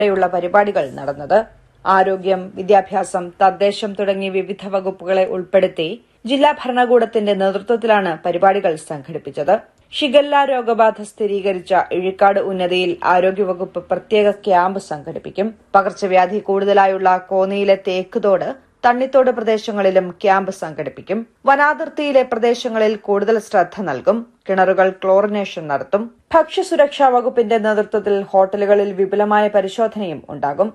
ഉൾപ്പെടെയുള്ള പരിപാടികൾ നടന്നത് ആരോഗ്യം വിദ്യാഭ്യാസം തദ്ദേശം തുടങ്ങി വിവിധ വകുപ്പുകളെ ഉൾപ്പെടുത്തി ജില്ലാ ഭരണകൂടത്തിന്റെ നേതൃത്വത്തിലാണ് പരിപാടികൾ സംഘടിപ്പിച്ചത് ഷിഗല്ല രോഗബാധ സ്ഥിരീകരിച്ച ഇഴിക്കാട് ഉന്നതിയിൽ ആരോഗ്യവകുപ്പ് പ്രത്യേക ക്യാമ്പ് സംഘടിപ്പിക്കും പകർച്ചവ്യാധി കൂടുതലായുള്ള കോന്നിയിലെ തേക്കുതോട് തണ്ണിത്തോട് പ്രദേശങ്ങളിലും ക്യാമ്പ് സംഘടിപ്പിക്കും വനാതിർത്തിയിലെ പ്രദേശങ്ങളിൽ കൂടുതൽ ശ്രദ്ധ നൽകും കിണറുകൾ ക്ലോറിനേഷൻ നടത്തും ഭക്ഷ്യസുരക്ഷാ വകുപ്പിന്റെ നേതൃത്വത്തിൽ ഹോട്ടലുകളിൽ വിപുലമായ പരിശോധനയും ഉണ്ടാകും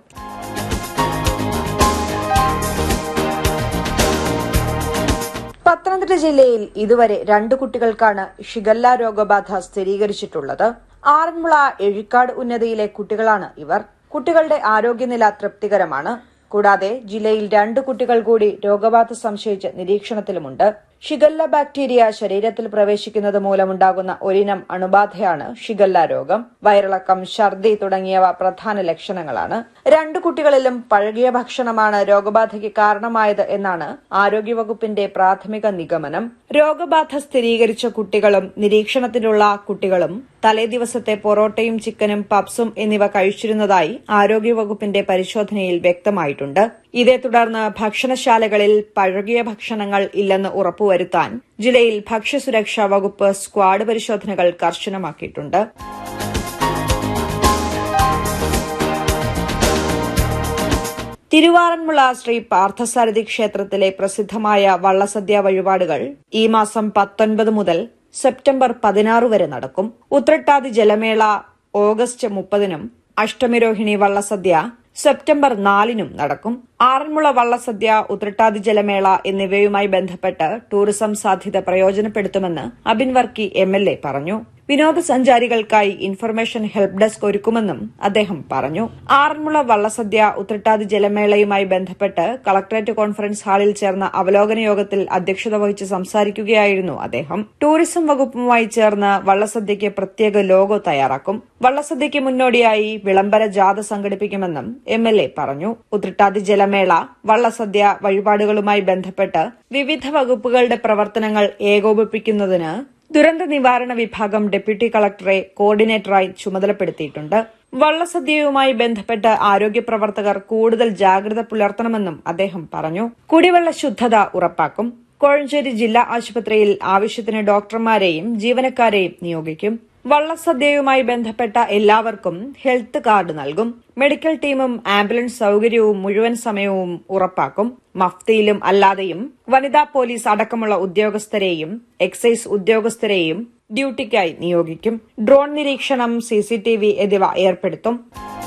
പത്തനംതിട്ട ജില്ലയിൽ ഇതുവരെ രണ്ട് കുട്ടികൾക്കാണ് ഷിഗല്ല രോഗബാധ സ്ഥിരീകരിച്ചിട്ടുള്ളത് ആറന്മുള എഴിക്കാട് ഉന്നതിയിലെ കുട്ടികളാണ് ഇവർ കുട്ടികളുടെ ആരോഗ്യനില തൃപ്തികരമാണ് കൂടാതെ ജില്ലയിൽ രണ്ട് കുട്ടികൾ കൂടി രോഗബാധ സംശയിച്ച് നിരീക്ഷണത്തിലുമുണ്ട് ഷിഗല്ല ബാക്ടീരിയ ശരീരത്തിൽ പ്രവേശിക്കുന്നത് മൂലമുണ്ടാകുന്ന ഒരിനം അണുബാധയാണ് ഷിഗല്ല രോഗം വയറിളക്കം ഛർദി തുടങ്ങിയവ പ്രധാന ലക്ഷണങ്ങളാണ് രണ്ടു കുട്ടികളിലും പഴകിയ ഭക്ഷണമാണ് രോഗബാധയ്ക്ക് കാരണമായത് എന്നാണ് ആരോഗ്യവകുപ്പിന്റെ പ്രാഥമിക നിഗമനം രോഗബാധ സ്ഥിരീകരിച്ച കുട്ടികളും നിരീക്ഷണത്തിലുള്ള കുട്ടികളും തലേ ദിവസത്തെ പൊറോട്ടയും ചിക്കനും പപ്സും എന്നിവ കഴിച്ചിരുന്നതായി ആരോഗ്യവകുപ്പിന്റെ പരിശോധനയിൽ വ്യക്തമായിട്ടുണ്ട് ഇതേ തുടർന്ന് ഭക്ഷണശാലകളിൽ പഴകിയ ഭക്ഷണങ്ങൾ ഇല്ലെന്ന് ഉറപ്പുവരുത്താൻ ജില്ലയിൽ ഭക്ഷ്യസുരക്ഷാ വകുപ്പ് സ്ക്വാഡ് പരിശോധനകൾ കർശനമാക്കിയിട്ടുണ്ട് തിരുവാറന്മുള ശ്രീ പാർത്ഥസാരഥി ക്ഷേത്രത്തിലെ പ്രസിദ്ധമായ വള്ളസദ്യ വഴിപാടുകൾ ഈ മാസം പത്തൊൻപത് മുതൽ സെപ്റ്റംബർ പതിനാറ് വരെ നടക്കും ഉത്രട്ടാതി ജലമേള ഓഗസ്റ്റ് മുപ്പതിനും അഷ്ടമിരോഹിണി വള്ളസദ്യ സെപ്റ്റംബർ നാലിനും നടക്കും ആറന്മുള വള്ളസദ്യ ഉത്രട്ടാതി ജലമേള എന്നിവയുമായി ബന്ധപ്പെട്ട് ടൂറിസം സാധ്യത പ്രയോജനപ്പെടുത്തുമെന്ന് Abin Varkey M L A പറഞ്ഞു വിനോദസഞ്ചാരികൾക്കായി ഇൻഫർമേഷൻ ഹെൽപ്പ് ഡെസ്ക് ഒരുക്കുമെന്നും അദ്ദേഹം പറഞ്ഞു ആറന്മുള വള്ളസദ്യ ഉത്രട്ടാതി ജലമേളയുമായി ബന്ധപ്പെട്ട് കളക്ടറേറ്റ് കോൺഫറൻസ് ഹാളിൽ ചേർന്ന അവലോകന യോഗത്തിൽ അധ്യക്ഷത വഹിച്ച് സംസാരിക്കുകയായിരുന്നു അദ്ദേഹം ടൂറിസം വകുപ്പുമായി ചേർന്ന് വള്ളസദ്യയ്ക്ക് പ്രത്യേക ലോഗോ തയ്യാറാക്കും വള്ളസദ്യയ്ക്ക് മുന്നോടിയായി വിളംബര ജാഥ സംഘടിപ്പിക്കുമെന്നും എം എൽ എ പറഞ്ഞു ഉത്രട്ടാതി ജലമേള വള്ളസദ്യ വഴിപാടുകളുമായി ബന്ധപ്പെട്ട് വിവിധ വകുപ്പുകളുടെ പ്രവർത്തനങ്ങൾ ഏകോപിപ്പിക്കുന്നതിന് ദുരന്ത നിവാരണ വിഭാഗം ഡെപ്യൂട്ടി കളക്ടറെ കോർഡിനേറ്ററായി ചുമതലപ്പെടുത്തിയിട്ടുണ്ട് വള്ളസദ്യയുമായി ബന്ധപ്പെട്ട് ആരോഗ്യ പ്രവർത്തകർ കൂടുതൽ ജാഗ്രത പുലർത്തണമെന്നും അദ്ദേഹം പറഞ്ഞു കുടിവെള്ള ശുദ്ധത ഉറപ്പാക്കും കോഴഞ്ചേരി ജില്ലാ ആശുപത്രിയിൽ ആവശ്യത്തിന് ഡോക്ടർമാരെയും ജീവനക്കാരെയും നിയോഗിക്കും വള്ളസദ്യയുമായി ബന്ധപ്പെട്ട എല്ലാവർക്കും ഹെൽത്ത് കാർഡ് നൽകും മെഡിക്കൽ ടീമും ആംബുലൻസ് സൌകര്യവും മുഴുവൻ സമയവും ഉറപ്പാക്കും മഫ്തിയിലും അല്ലാതെയും വനിതാ പോലീസ് അടക്കമുള്ള ഉദ്യോഗസ്ഥരെയും എക്സൈസ് ഉദ്യോഗസ്ഥരെയും ഡ്യൂട്ടിക്കായി നിയോഗിക്കും ഡ്രോൺ നിരീക്ഷണം സിസിടിവി എന്നിവ ഏർപ്പെടുത്തും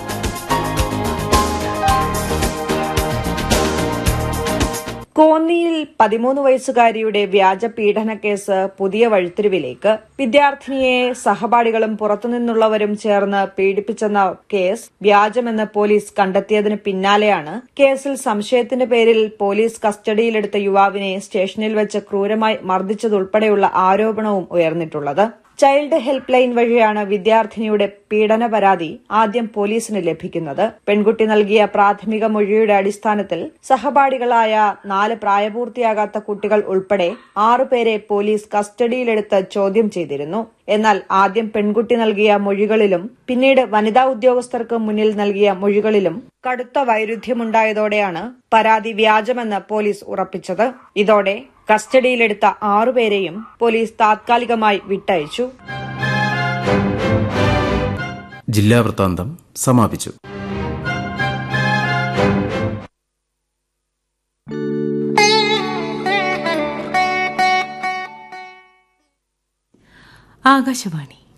കോന്നിയിൽ പതിമൂന്ന് വയസ്സുകാരിയുടെ വ്യാജ പീഡന കേസ് പുതിയ വഴിത്തിരിവിലേക്ക് വിദ്യാർത്ഥിനിയെ സഹപാഠികളും പുറത്തുനിന്നുള്ളവരും ചേർന്ന് പീഡിപ്പിച്ചെന്ന കേസ് വ്യാജമെന്ന് പോലീസ് കണ്ടെത്തിയതിന് പിന്നാലെയാണ് കേസിൽ സംശയത്തിന്റെ പേരിൽ പോലീസ് കസ്റ്റഡിയിലെടുത്ത യുവാവിനെ സ്റ്റേഷനിൽ വെച്ച് ക്രൂരമായി മർദ്ദിച്ചതുൾപ്പെടെയുള്ള ആരോപണവും ഉയർന്നിട്ടുള്ളത് ചൈൽഡ് ഹെൽപ്പ് ലൈൻ വഴിയാണ് വിദ്യാർത്ഥിനിയുടെ പീഡന പരാതി ആദ്യം പോലീസിന് ലഭിക്കുന്നത് പെൺകുട്ടി നൽകിയ പ്രാഥമിക മൊഴിയുടെ അടിസ്ഥാനത്തിൽ സഹപാഠികളായ നാല് പ്രായപൂർത്തിയാകാത്ത കുട്ടികൾ ഉൾപ്പെടെ ആറുപേരെ പോലീസ് കസ്റ്റഡിയിലെടുത്ത് ചോദ്യം ചെയ്തിരുന്നു എന്നാൽ ആദ്യം പെൺകുട്ടി നൽകിയ മൊഴികളിലും പിന്നീട് വനിതാ ഉദ്യോഗസ്ഥർക്ക് മുന്നിൽ നൽകിയ മൊഴികളിലും കടുത്ത വൈരുദ്ധ്യമുണ്ടായതോടെയാണ് പരാതി വ്യാജമെന്ന് പോലീസ് ഉറപ്പിച്ചത് ഇതോടെ കസ്റ്റഡിയിലെടുത്ത ആറുപേരെയും പോലീസ് താത്കാലികമായി വിട്ടയച്ചു ജില്ലാ വൃത്താന്തം സമാപിച്ചു ആകാശവാണി